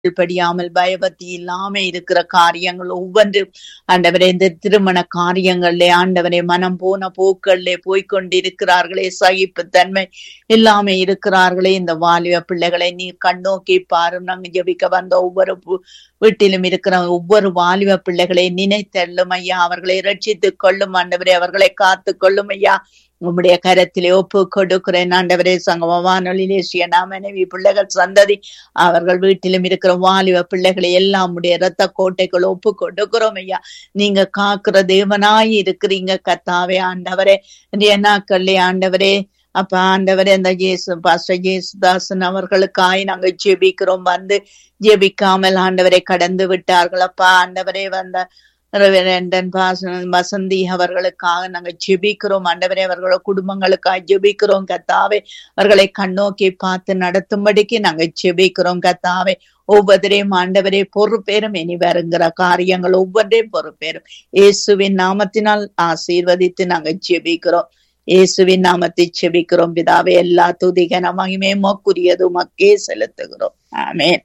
படியாமல் பயபக்தி இல்லாம இருக்கிற காரியங்கள் ஒவ்வொன்றும் ஆண்டவரே இந்த திருமண காரியங்கள்ல ஆண்டவரே மனம் போன போக்கள்ல போய்கொண்டிருக்கிறார்களே சகிப்புத்தன்மை இல்லாம இருக்கிறார்களே இந்த வாலிப பிள்ளைகளை நீர் கண்ணோக்கி பாரும் நாங்க ஜெபிக்க வந்த ஒவ்வொரு பு- வீட்டிலும் இருக்கிற ஒவ்வொரு வாலிப பிள்ளைகளை நினைத்தள்ளும் ஐயா அவர்களை ரட்சித்துக் கொள்ளும் ஆண்டவரே அவர்களை காத்து கொள்ளும் ஐயா உம்முடைய கரத்திலே ஒப்பு கொடுக்கிறேன் ஆண்டவரே சங்கம வானொலியிலே சுயனா மனைவி பிள்ளைகள் சந்ததி அவர்கள் வீட்டிலும் இருக்கிற வாலிப பிள்ளைகளை எல்லாம் உடைய இரத்த கோட்டைகள் ஒப்பு கொடுக்கிறோம் ஐயா நீங்க காக்குற தேவனாய் இருக்கிறீங்க கத்தாவே ஆண்டவரே இன்றைய நாட்கள்லே ஆண்டவரே அப்ப ஆண்டவரே அந்த இயேசு பாஸ்டர் இயேசுதாசன் அவர்களுக்காய் நாங்க ஜெபிக்கிறோம் வந்து ஜெபிக்காமல் ஆண்டவரை கடந்து விட்டார்கள் அப்பா ஆண்டவரே வந்த ரெவரண்டன் பாச- வசந்தி அவர்களுக்காக நாங்க ஜெபிக்கிறோம் ஆண்டவரே அவர்களோட குடும்பங்களுக்காக ஜெபிக்கிறோம் கத்தாவே அவர்களை கண்ணோக்கி பார்த்து நடத்தும்படிக்கு நாங்க ஜெபிக்கிறோம் கத்தாவே ஒவ்வொருவரையும் ஆண்டவரே பொறுப்பேறும் இனி வருங்கிற காரியங்கள் ஒவ்வொன்றையும் பொறுப்பேறும் இயேசுவின் நாமத்தினால் ஆசீர்வதித்து நாங்க ஜெபிக்கிறோம் இயேசுவின் நாமத்தை ஜெபிக்கிறோம் பிதாவே எல்லா துதிகன மகிமே மக்குரியது மக்கே செலுத்துகிறோம் ஆமென்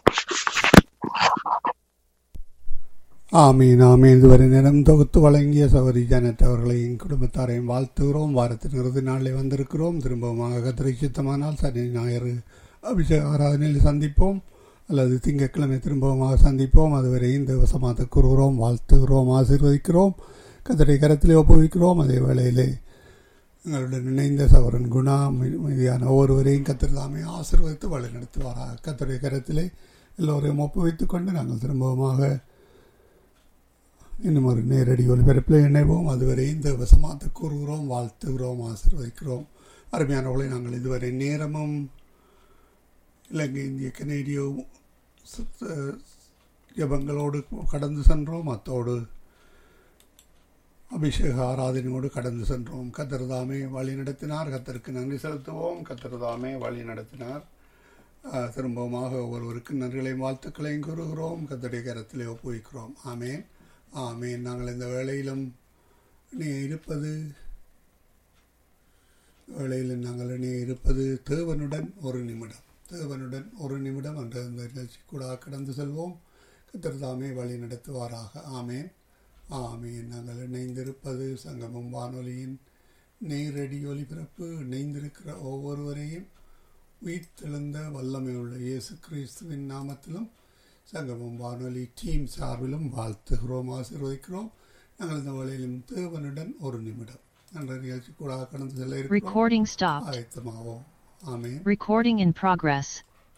ஆமீன் ஆமீன் இதுவரை நேரம் தொகுத்து வழங்கிய சௌரி ஜானட் அவர்களையும் குடும்பத்தாரையும் வாழ்த்துகிறோம் வாரத்தின் இறுதி நாளில் வந்திருக்கிறோம் திரும்பமாக கத்திரை சித்தமானால் சனி ஞாயிறு அபிஷேக ஆராதனையில் சந்திப்போம் அல்லது திங்கட்கிழமை திரும்பமாக சந்திப்போம் அதுவரை இந்த வசமாத்த கூறுகிறோம் வாழ்த்துகிறோம் ஆசீர்வதிக்கிறோம் கத்திரை கரத்திலே ஒப்புவிக்கிறோம் அதே வேளையிலே எங்களுடன் இணைந்த சவரன் குணா மீ- மீதியான ஒவ்வொருவரையும் கத்திரதாமே ஆசீர்வதித்து வழி நடத்துவாராக கத்திரை கரத்திலே எல்லோரையும் ஒப்புவித்துக் கொண்டு நாங்கள் திரும்பமாக இன்னும் ஒரு நேரடி ஒலிபரப்பில் இணைவோம் அதுவரை இந்த வசமாத்து கூறுகிறோம் வாழ்த்துகிறோம் ஆசீர்வதிக்கிறோம் அருமையானவர்களை நாங்கள் இதுவரை நேரமும் இலங்கை இந்திய கனேடிய சுத்த- ஜெபங்களோடு கடந்து சென்றோம் அத்தோடு அபிஷேக ஆராதனையோடு கடந்து சென்றோம் கத்தர்தாமே வழி நடத்தினார் கத்தருக்கு நன்றி செலுத்துவோம் கத்தர்தாமே வழி நடத்தினார் ஆஹ், திரும்பவுமாக ஒவ்வொருவருக்கு நன்றிகளையும் வாழ்த்துக்களையும் கூறுகிறோம் கத்தருடைய கரத்திலே ஒப்புவிக்கிறோம் ஆமேன் ஆமேன் நாங்கள் இந்த வேளையிலும் இணைய இருப்பது வேளையில் நாங்கள் இணைய இருப்பது தேவனுடன் ஒரு நிமிடம் தேவனுடன் ஒரு நிமிடம் என்ற இந்த நிகழ்ச்சி கூட கடந்து செல்வோம் கத்திரதாமே வழி நடத்துவாராக ஆமேன் ஆமேன் நாங்கள் இணைந்திருப்பது சங்கமம் வானொலியின் நேரடி ஒலிபரப்பு இணைந்திருக்கிற ஒவ்வொருவரையும் உயிர்த்தெழுந்த வல்லமையுள்ள இயேசு கிறிஸ்துவின் நாமத்திலும் சங்கமம் வானொலி டீம் சார்பிலும் வாழ்த்துகிறோம் ஆசீர்வதிக்கிறோம் நாங்கள் இந்த வேளையிலும் தேவனுடன் ஒரு நிமிடம் என்ற நிகழ்ச்சி கூட கடந்து செல்ல இருக்கிறோம் Recording stopped. ஆயத்தமாவோம் ஆமேன் Recording in progress.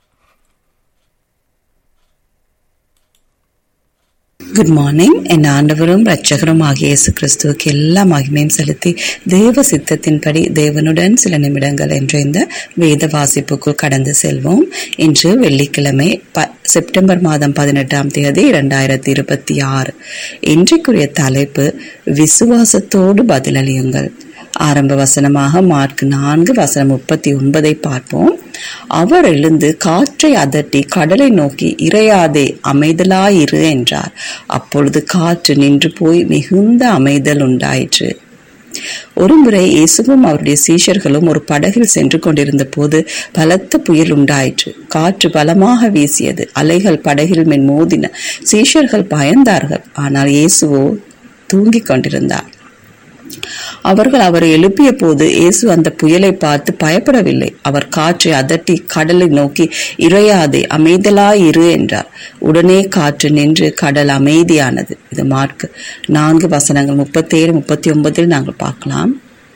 Good morning என் ஆண்டவரும் இரட்சகரும் ஆகிய இயேசு கிறிஸ்துவுக்கு எல்லா மகிமையும் செலுத்தி தேவ சித்தத்தின்படி தேவனுடன் சில நிமிடங்கள் என்ற இந்த வேத வாசிப்புக்குள் கடந்து செல்வோம் இன்று வெள்ளிக்கிழமை ப செப்டம்பர் மாதம் பதினெட்டாம் தேதி இரண்டாயிரத்தி இருபத்தி ஆறு இன்றைக்குரிய தலைப்பு விசுவாசத்தோடு பதிலளியுங்கள் ஆரம்ப வசனமாக மார்க் நான்கு வசனம் முப்பத்தி ஒன்பதை பார்ப்போம் அவர் எழுந்து காற்றை அதட்டி கடலை நோக்கி இறையாதே அமைதலாயிரு என்றார் அப்பொழுது காற்று நின்று போய் மிகுந்த அமைதல் உண்டாயிற்று ஒருமுறை இயேசுவும் அவருடைய சீஷர்களும் ஒரு படகில் சென்று கொண்டிருந்த போது பலத்த புயல் உண்டாயிற்று காற்று பலமாக வீசியது அலைகள் படகில் மேல் மோதின சீஷர்கள் பயந்தார்கள் ஆனால் இயேசுவோ தூங்கிக் கொண்டிருந்தார் அவர்கள் அவரை எழுப்பிய போது இயேசு அந்த புயலை பார்த்து பயப்படவில்லை அவர் காற்றை அதட்டி கடலை நோக்கி இறையாதே அமைதலாயிரு என்றார் உடனே காற்று நின்று கடல் அமைதியானது இது மார்க் நான்கு வசனங்கள் முப்பத்தேழு முப்பத்தி ஒன்பதில் நாங்கள் பார்க்கலாம்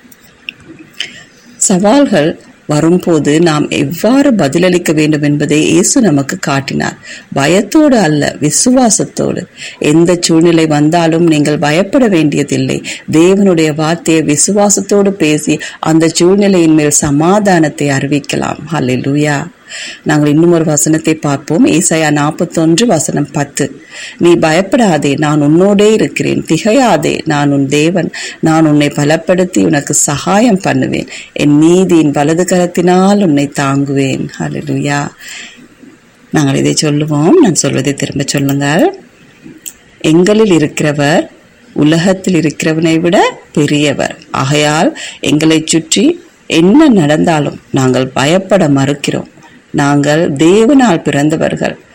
சவால்கள் வரும்போது நாம் எவ்வாறு பதிலளிக்க வேண்டும் என்பதை இயேசு நமக்கு காட்டினார் பயத்தோடு அல்ல விசுவாசத்தோடு எந்த சூழ்நிலை வந்தாலும் நீங்கள் பயப்பட வேண்டியதில்லை தேவனுடைய வார்த்தையை விசுவாசத்தோடு பேசி அந்த சூழ்நிலையின் மேல் சமாதானத்தை அறிவிக்கலாம் ஹalleluya நாங்கள் இன்னும் ஒரு வசனத்தை பார்ப்போம் ஏசாயா நாற்பத்தொன்று வசனம் பத்து நீ பயப்படாதே நான் உன்னோடே இருக்கிறேன் திகையாதே நான் உன் தேவன் நான் உன்னை பலப்படுத்தி உனக்கு சகாயம் பண்ணுவேன் என் நீதியின் வலது கரத்தினால் உன்னை தாங்குவேன் ஹalleluya நாங்கள் இதை சொல்லுவோம் நான் சொல்வதை திரும்ப சொல்லுங்கள் எங்களில் இருக்கிறவர் உலகத்தில் இருக்கிறவனை விட பெரியவர் ஆகையால் எங்களை சுற்றி என்ன நடந்தாலும் நாங்கள் பயப்பட மறுக்கிறோம் நாங்கள் தேவனால் பிறந்தவர்கள்